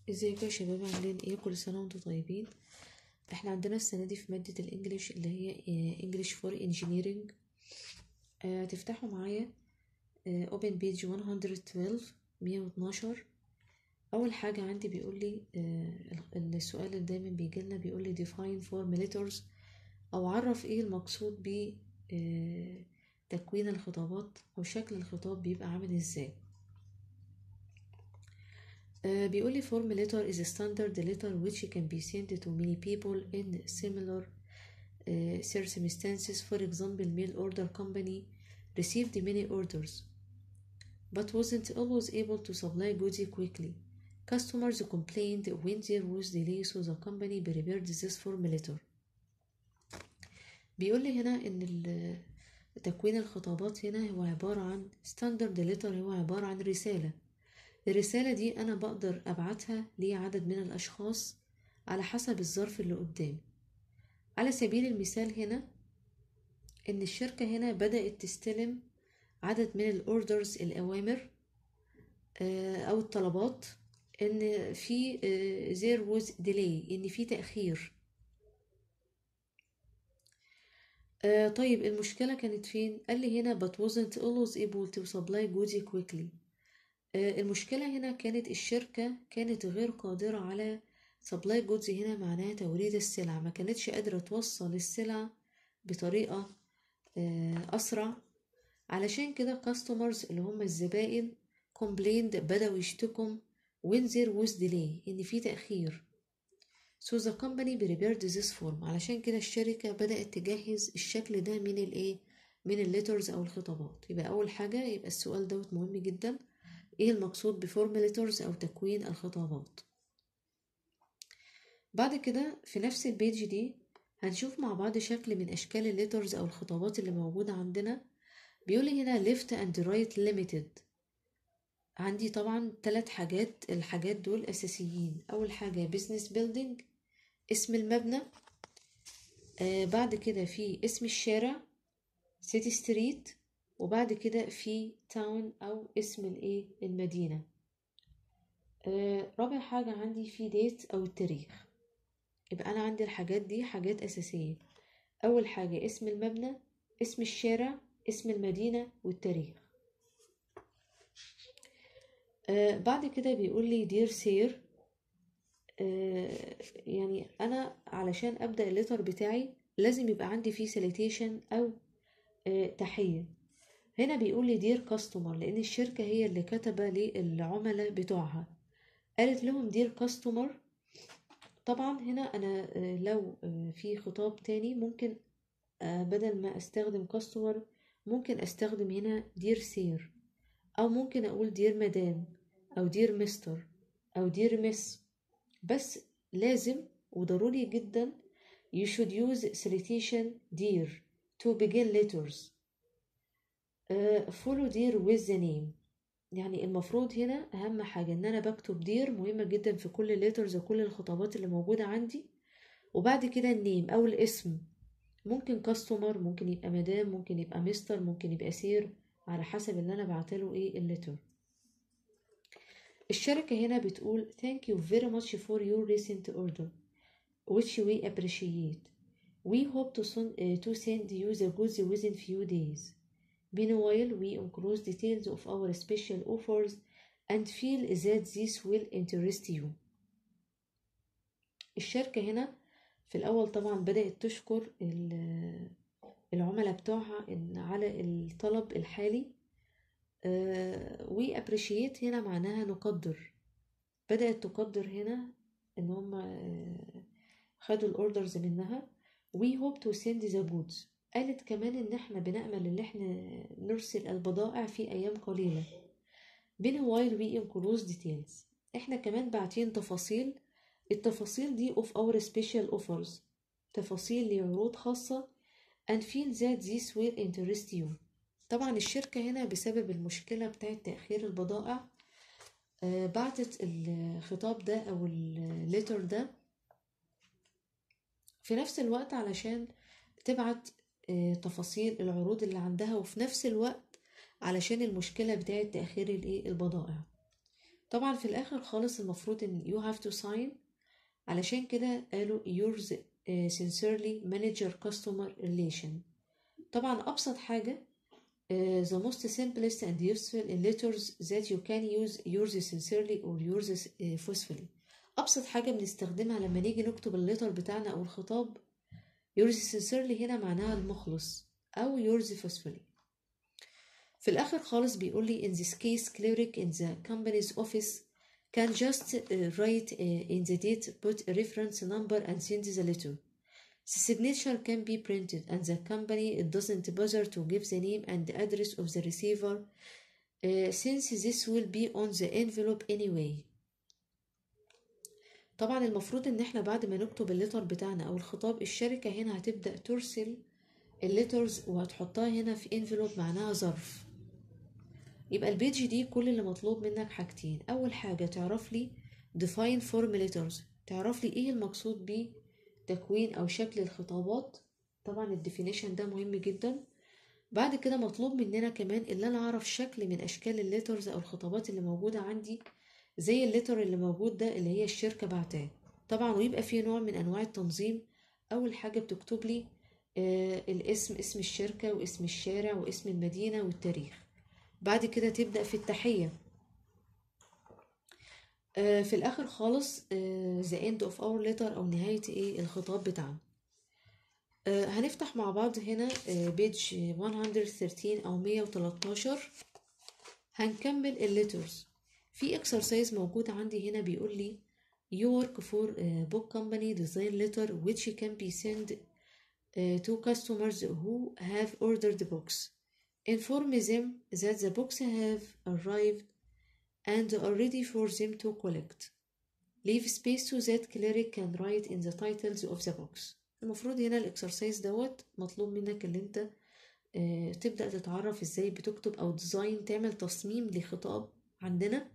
ازيكم يا شباب عاملين ايه كل سنة وانتم طيبين احنا عندنا السنة دي في مادة الانجليش اللي هي انجليش فور انجينيرينج تفتحوا معايا اوبن بيج 112 112 اول حاجة عندي بيقول لي آه، السؤال اللي دايما بيجي لنا بيقول لي define form letters او عرف ايه المقصود ب آه، تكوين الخطابات او شكل الخطاب بيبقى عامل ازاي آه، بيقول لي form letter is a standard letter which can be sent to many people in similar uh, circumstances. For example, mail order company received many orders but wasn't always able to supply goods quickly. Customers complained when there was delay so the company prepared this form letter. بيقول لي هنا ان ال- تكوين الخطابات هنا هو عبارة عن standard letter هو عبارة عن رسالة الرسالة دي أنا بقدر أبعتها لعدد من الأشخاص على حسب الظرف اللي قدامي على سبيل المثال هنا إن الشركة هنا بدأت تستلم عدد من الأوردرز الأوامر آه، أو الطلبات إن في آه، there was delay إن في تأخير آه، طيب المشكلة كانت فين؟ قال لي هنا but wasn't always able to supply goods quickly آه، المشكلة هنا كانت الشركة كانت غير قادرة على supply goods هنا معناها توريد السلع ما كانتش قادرة توصل السلع بطريقة آه، أسرع علشان كده customers اللي هم الزبائن complained بدأوا يشتكوا when there was delay إن في تأخير so the company prepared this form علشان كده الشركة بدأت تجهز الشكل ده من الايه من الليترز أو الخطابات يبقى أول حاجة يبقى السؤال دوت مهم جدا ايه المقصود بفورم ليترز أو تكوين الخطابات بعد كده في نفس البيج دي هنشوف مع بعض شكل من أشكال الليترز أو الخطابات اللي موجودة عندنا بيقولي هنا left and right limited عندي طبعا ثلاث حاجات الحاجات دول أساسيين أول حاجة business building اسم المبنى آه بعد كده في اسم الشارع city street وبعد كده في town أو اسم الإيه المدينة آه رابع حاجة عندي في date أو التاريخ يبقى أنا عندي الحاجات دي حاجات أساسية أول حاجة اسم المبنى اسم الشارع اسم المدينة والتاريخ آه بعد كده بيقول لي دير سير آه يعني أنا علشان أبدأ الليتر بتاعي لازم يبقى عندي فيه ساليتيشن أو آه تحية هنا بيقول لي دير كاستمر لأن الشركة هي اللي كتبة للعملاء بتوعها قالت لهم دير كاستمر طبعا هنا أنا آه لو آه في خطاب تاني ممكن آه بدل ما أستخدم كاستمر ممكن أستخدم هنا دير سير أو ممكن أقول دير مدام أو دير مستر أو دير مس بس لازم وضروري جدا you should use salutation dear to begin letters uh, follow dear with the name يعني المفروض هنا أهم حاجة إن أنا بكتب دير مهمة جدا في كل الليترز وكل الخطابات اللي موجودة عندي وبعد كده النيم أو الاسم ممكن كاستمر ممكن يبقى مدام ممكن يبقى مستر ممكن يبقى سير على حسب اللي أنا بعتله إيه الليتر الشركة هنا بتقول thank you very much for your recent order which we appreciate. We hope to, son, uh, to send you the goods within few days. Meanwhile, we enclose details of our special offers and feel that this will interest you. الشركة هنا في الأول طبعا بدأت تشكر ال- العملاء بتوعها إن على الطلب الحالي وي appreciate هنا معناها نقدر بدأت تقدر هنا إن هم آه، خدوا الأوردرز منها we hope to send the goods قالت كمان إن إحنا بنأمل إن إحنا نرسل البضائع في أيام قليلة meanwhile we enclose details إحنا كمان باعتين تفاصيل التفاصيل دي of our special offers تفاصيل لعروض خاصة and feel that this will interest you طبعا الشركة هنا بسبب المشكلة بتاعت تأخير البضائع آه، بعتت الخطاب ده أو الليتر ده في نفس الوقت علشان تبعت آه، تفاصيل العروض اللي عندها وفي نفس الوقت علشان المشكلة بتاعت تأخير الإيه البضائع طبعا في الاخر خالص المفروض ان you have to sign علشان كده قالوا yours uh, sincerely manager customer relation طبعا ابسط حاجة uh, the most simplest and useful in letters that you can use yours sincerely or yours uh, forcefully ابسط حاجة بنستخدمها لما نيجي نكتب الليتر بتاعنا او الخطاب yours sincerely هنا معناها المخلص او yours forcefully في الاخر خالص بيقول لي in this case cleric in the company's office can just uh, write uh, in the date put a reference number and send the letter the signature can be printed and the company doesn't bother to give the name and the address of the receiver uh, since this will be on the envelope anyway طبعا المفروض ان احنا بعد ما نكتب الليتر بتاعنا او الخطاب الشركة هنا هتبدأ ترسل الليترز وهتحطها هنا في انفلوب معناها ظرف يبقى البيج دي كل اللي مطلوب منك حاجتين اول حاجة تعرف لي define form letters تعرف لي ايه المقصود بيه تكوين او شكل الخطابات طبعا الديفينيشن ده مهم جدا بعد كده مطلوب مننا كمان اللي انا اعرف شكل من اشكال الليترز او الخطابات اللي موجودة عندي زي الليتر اللي موجود ده اللي هي الشركة بعتاه طبعا ويبقى فيه نوع من انواع التنظيم اول حاجة بتكتب لي آه الاسم اسم الشركة واسم الشارع واسم المدينة والتاريخ بعد كده تبدأ في التحية آه في الآخر خالص آه the end of our letter أو نهاية إيه الخطاب بتاعنا آه هنفتح مع بعض هنا بيج 113 أو 113 هنكمل الليترز في اكسرسايز موجود عندي هنا بيقول لي you work for a book company design letter which can be sent uh, to customers who have ordered books inform them that the books have arrived and are ready for them to collect leave space so that cleric can write in the titles of the books المفروض هنا الاكسرسايز دوت مطلوب منك ان انت uh, تبدأ تتعرف ازاي بتكتب او ديزاين تعمل تصميم لخطاب عندنا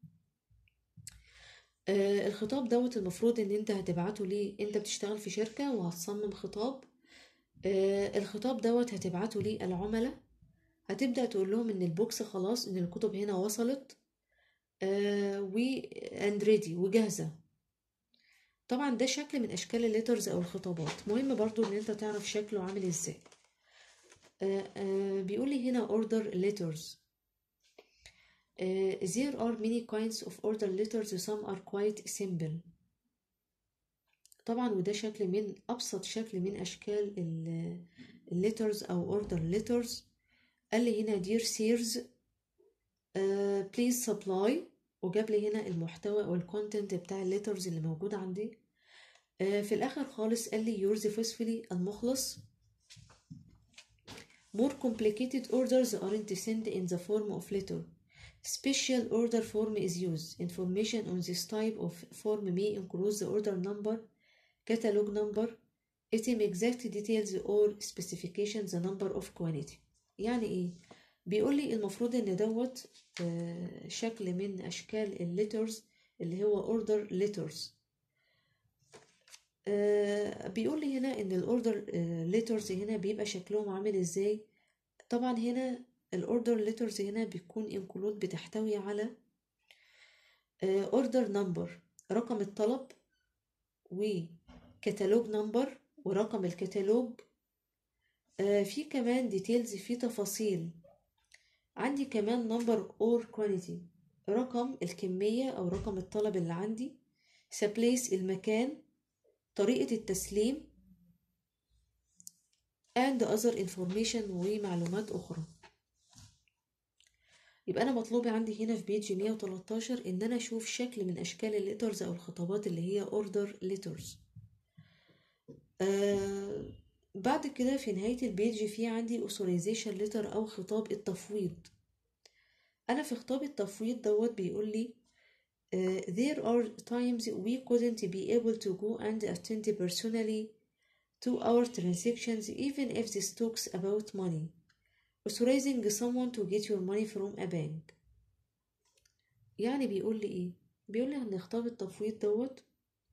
آه الخطاب دوت المفروض ان انت هتبعته ليه انت بتشتغل في شركة وهتصمم خطاب آه الخطاب دوت هتبعته ليه العملاء هتبدأ تقول لهم ان البوكس خلاص ان الكتب هنا وصلت آه و and ready وجاهزة طبعا ده شكل من اشكال الليترز او الخطابات مهم برضو ان انت تعرف شكله عامل ازاي آه آه بيقول لي هنا order letters Uh, there are many kinds of order letters some are quite simple طبعا وده شكل من أبسط شكل من أشكال الليترز أو order letters قال لي هنا dear sirs uh, please supply وجاب لي هنا المحتوى أو الكونتنت بتاع الليترز اللي موجود عندي uh, في الآخر خالص قال لي yours faithfully المخلص more complicated orders aren't sent in the form of letter Special order form is used. Information on this type of form may include the order number, catalog number, item exact details or specification the number of quantity. يعني ايه؟ بيقول لي المفروض ان دوت آه شكل من اشكال الليترز اللي هو order letters. آه بيقول لي هنا ان الاوردر letters هنا بيبقى شكلهم عامل ازاي؟ طبعا هنا الاوردر ليترز هنا بيكون انكلود بتحتوي على اوردر نمبر رقم الطلب وكتالوج نمبر ورقم الكتالوج في كمان ديتيلز في تفاصيل عندي كمان نمبر اور كوانتي رقم الكمية او رقم الطلب اللي عندي سبليس المكان طريقة التسليم and other information ومعلومات أخرى يبقى انا مطلوب عندي هنا في بيج 113 ان انا اشوف شكل من اشكال الليترز او الخطابات اللي هي اوردر ليترز آه بعد كده في نهاية البيج في عندي authorization ليتر او خطاب التفويض انا في خطاب التفويض دوت بيقول لي uh, there are times we couldn't be able to go and attend personally to our transactions even if this talks about money authorizing someone to get your money from a bank يعني بيقول لي ايه بيقول لي ان خطاب التفويض دوت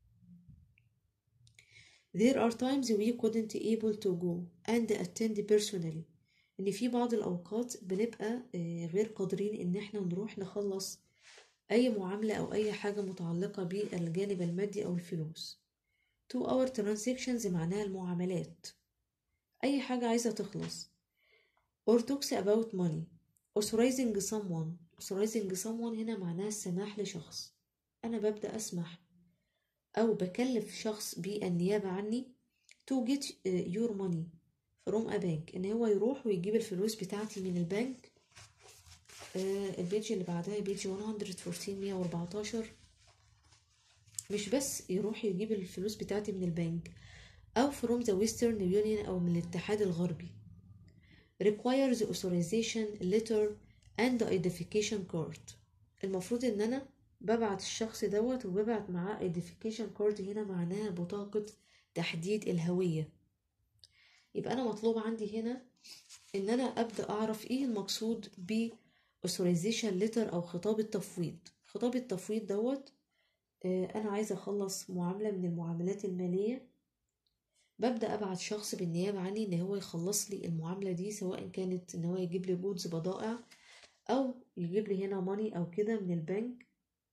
there are times we couldn't able to go and attend personally ان في بعض الاوقات بنبقى غير قادرين ان احنا نروح نخلص أي معاملة أو أي حاجة متعلقة بالجانب المادي أو الفلوس two hour transactions معناها المعاملات أي حاجة عايزة تخلص or talks about money authorizing someone authorizing someone هنا معناها السماح لشخص أنا ببدأ أسمح أو بكلف شخص بالنيابة عني to get your money from a bank إن هو يروح ويجيب الفلوس بتاعتي من البنك آه البيج اللي بعدها بيج 114 114 مش بس يروح يجيب الفلوس بتاعتي من البنك أو from the Western Union أو من الاتحاد الغربي requires authorization letter and identification card المفروض إن أنا ببعت الشخص دوت وببعت معاه identification card هنا معناها بطاقة تحديد الهوية يبقى أنا مطلوب عندي هنا إن أنا أبدأ أعرف إيه المقصود ب authorization letter أو خطاب التفويض خطاب التفويض دوت أنا عايزة أخلص معاملة من المعاملات المالية ببدأ أبعت شخص بالنيابة عني إن هو يخلص لي المعاملة دي سواء كانت إن هو يجيب لي جودز بضائع أو يجيب لي هنا ماني أو كده من البنك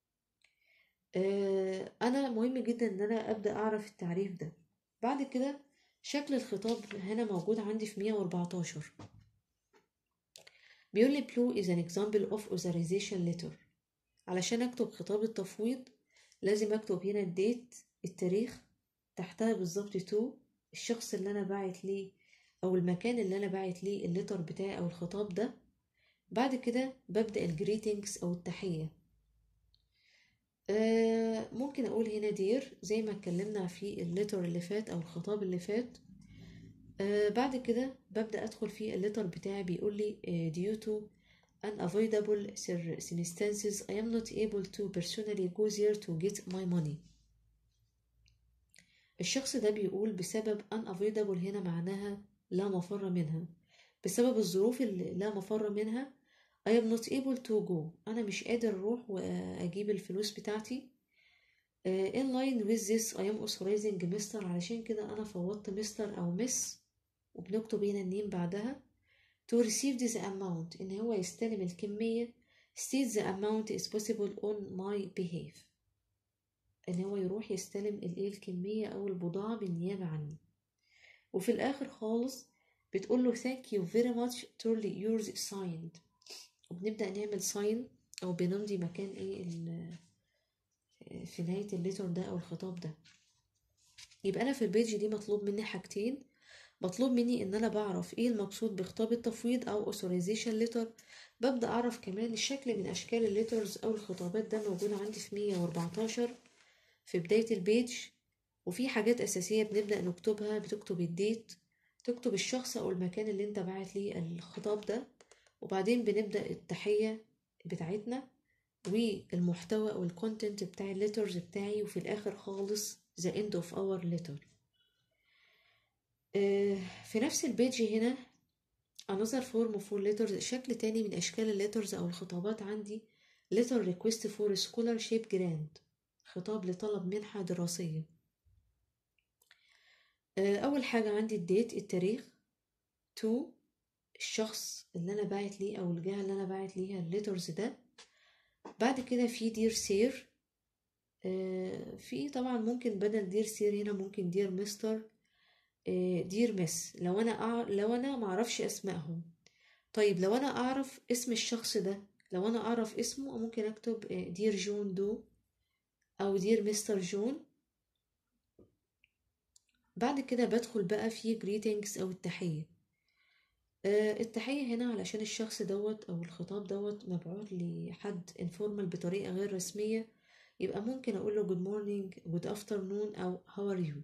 أنا مهم جدا إن أنا أبدأ أعرف التعريف ده بعد كده شكل الخطاب هنا موجود عندي في 114 بيقول لي blue is an example of authorization letter علشان أكتب خطاب التفويض لازم أكتب هنا الديت التاريخ تحتها بالظبط تو الشخص اللي أنا باعت ليه أو المكان اللي أنا باعت ليه الليتر بتاعي أو الخطاب ده بعد كده ببدأ الجريتنجز أو التحية آه ممكن أقول هنا دير زي ما اتكلمنا في الليتر اللي فات أو الخطاب اللي فات آه بعد كده ببدأ أدخل في الليتر بتاعي بيقول لي آه due to unavoidable circumstances I am not able to personally go there to get my money الشخص ده بيقول بسبب unavoidable هنا معناها لا مفر منها بسبب الظروف اللي لا مفر منها I am not able to go أنا مش قادر أروح وأجيب الفلوس بتاعتي uh, in line with this I am authorizing مستر علشان كده أنا فوضت مستر أو مس وبنكتب هنا النيم بعدها to receive this amount إن هو يستلم الكمية state the amount is possible on my behalf إن هو يروح يستلم الإيه الكمية أو البضاعة بالنيابة عني وفي الآخر خالص بتقول له thank you very much truly yours signed وبنبدأ نعمل sign أو بنمضي مكان إيه في نهاية الليتر ده أو الخطاب ده يبقى أنا في البيج دي مطلوب مني حاجتين مطلوب مني ان انا بعرف ايه المقصود بخطاب التفويض او authorization letter ببدأ اعرف كمان الشكل من اشكال الليترز او الخطابات ده موجود عندي في 114 في بداية البيج وفي حاجات اساسية بنبدأ نكتبها بتكتب الديت تكتب الشخص او المكان اللي انت بعت ليه الخطاب ده وبعدين بنبدأ التحية بتاعتنا والمحتوى او الكونتنت بتاع الليترز بتاعي وفي الاخر خالص the end of our letter في نفس البيج هنا another form for letters شكل تاني من أشكال الليترز أو الخطابات عندي letter request for scholarship grant خطاب لطلب منحة دراسية أول حاجة عندي الديت التاريخ to الشخص اللي أنا باعت ليه أو الجهة اللي أنا باعت ليها الليترز ده بعد كده في دير سير في طبعا ممكن بدل دير سير هنا ممكن دير مستر دير مس لو انا أع... لو انا معرفش اسمائهم طيب لو انا اعرف اسم الشخص ده لو انا اعرف اسمه ممكن اكتب دير جون دو او دير مستر جون بعد كده بدخل بقى في جريتنجز او التحية التحية هنا علشان الشخص دوت او الخطاب دوت مبعوث لحد انفورمال بطريقة غير رسمية يبقى ممكن اقول له good morning good afternoon او how are you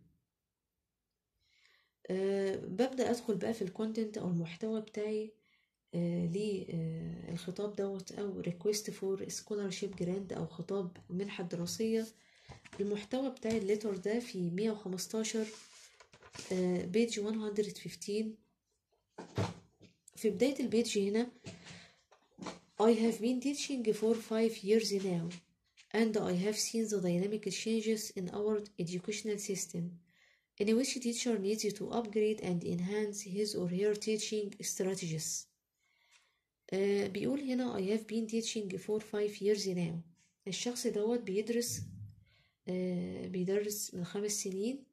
أه ببدأ أدخل بقى في الكونتنت أو المحتوى بتاعي أه للخطاب دوت أو request for scholarship grant أو خطاب منحة دراسية المحتوى بتاع الليتر ده في 115 أه بيج 115 في بداية البيج هنا I have been teaching for five years now and I have seen the dynamic changes in our educational system in which teacher needs to upgrade and enhance his or her teaching strategies. Uh, بيقول هنا I have been teaching for five years now. الشخص دوت بيدرس آه بيدرس من خمس سنين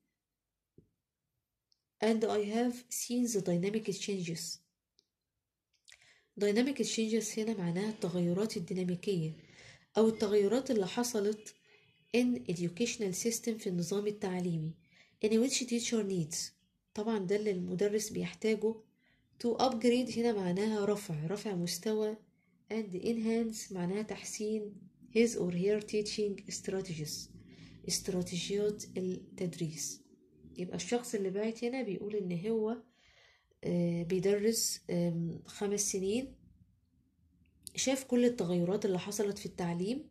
and I have seen the dynamic changes dynamic changes هنا معناها التغيرات الديناميكية أو التغيرات اللي حصلت in educational system في النظام التعليمي in which teacher needs طبعا ده اللي المدرس بيحتاجه to upgrade هنا معناها رفع رفع مستوى and enhance معناها تحسين his or her teaching strategies استراتيجيات التدريس يبقى الشخص اللي باعت هنا بيقول ان هو بيدرس خمس سنين شاف كل التغيرات اللي حصلت في التعليم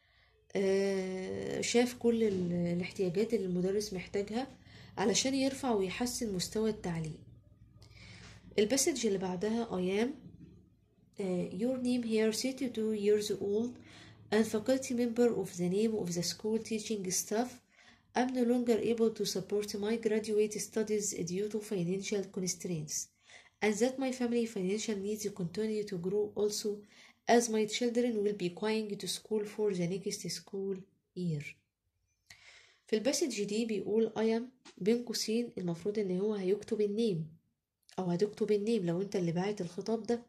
شاف كل الاحتياجات اللي المدرس محتاجها علشان يرفع ويحسن مستوى التعليم البسج اللي بعدها I am uh, your name here 32 years old and faculty member of the name of the school teaching staff I'm no longer able to support my graduate studies due to financial constraints and that my family financial needs continue to grow also as my children will be going to school for the next school year في الباسج دي بيقول I am بين قوسين المفروض ان هو هيكتب النيم او هتكتب النيم لو انت اللي باعت الخطاب ده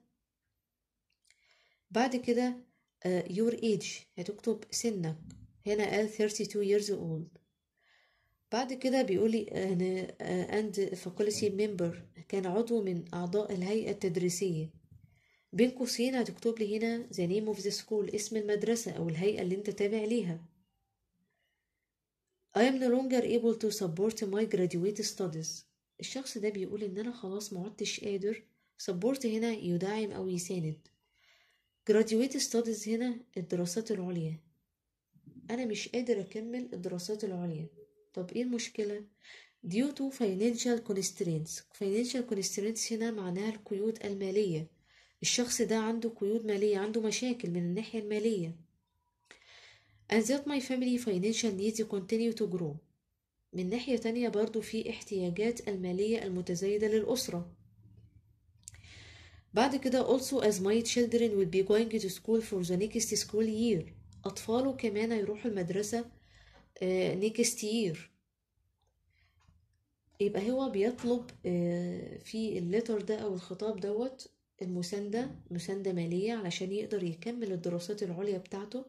بعد كده uh, your age هتكتب سنك هنا قال 32 years old بعد كده بيقولي أنا and faculty member كان عضو من أعضاء الهيئة التدريسية بين قوسين هتكتب لي هنا the name of the school اسم المدرسة أو الهيئة اللي أنت تابع ليها I am no longer able to support my graduate studies الشخص ده بيقول إن أنا خلاص معدتش قادر support هنا يدعم أو يساند graduate studies هنا الدراسات العليا أنا مش قادر أكمل الدراسات العليا طب ايه المشكلة؟ due to financial constraints financial constraints هنا معناها القيود المالية الشخص ده عنده قيود مالية عنده مشاكل من الناحية المالية and that my family financial needs continue to grow من ناحية تانية برضو في احتياجات المالية المتزايدة للأسرة بعد كده also as my children will be going to school for the next school year أطفاله كمان هيروحوا المدرسة نيكست يير يبقى هو بيطلب في الليتر ده او الخطاب دوت المساندة مساندة مالية علشان يقدر يكمل الدراسات العليا بتاعته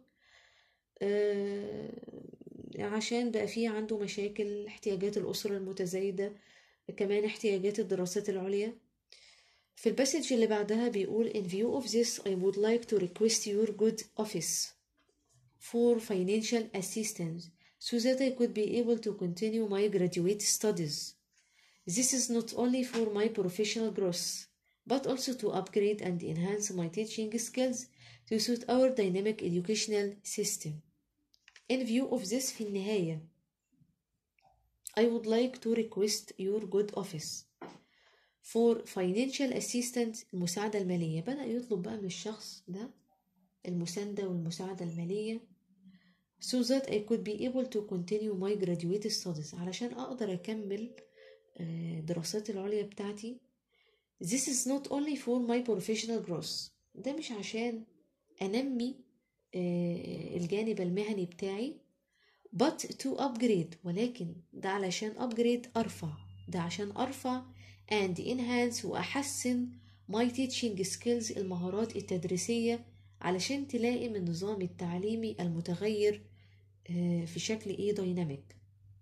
عشان بقى فيه عنده مشاكل احتياجات الأسرة المتزايدة كمان احتياجات الدراسات العليا في الباسج اللي بعدها بيقول in view of this I would like to request your good office for financial assistance so that I could be able to continue my graduate studies. This is not only for my professional growth, but also to upgrade and enhance my teaching skills to suit our dynamic educational system. In view of this في النهاية I would like to request your good office for financial assistance المساعدة المالية بدأ يطلب بقى من الشخص ده المساندة والمساعدة المالية so that I could be able to continue my graduate studies علشان أقدر أكمل دراسات العليا بتاعتي This is not only for my professional growth ده مش عشان أنمي الجانب المهني بتاعي but to upgrade ولكن ده علشان upgrade أرفع ده عشان أرفع and enhance وأحسن my teaching skills المهارات التدريسية علشان تلائم النظام التعليمي المتغير في شكل ايه دايناميك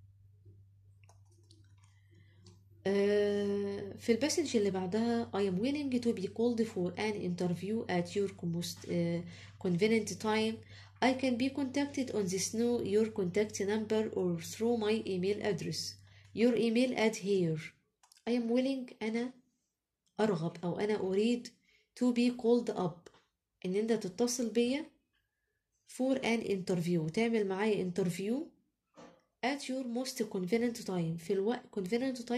في الباسج اللي بعدها I am willing to be called for an interview at your most uh, convenient time I can be contacted on this new your contact number or through my email address your email ad here I am willing أنا أرغب أو أنا أريد to be called up إن أنت تتصل بيا for an interview تعمل معايا interview at your most convenient time في الوقت convenient time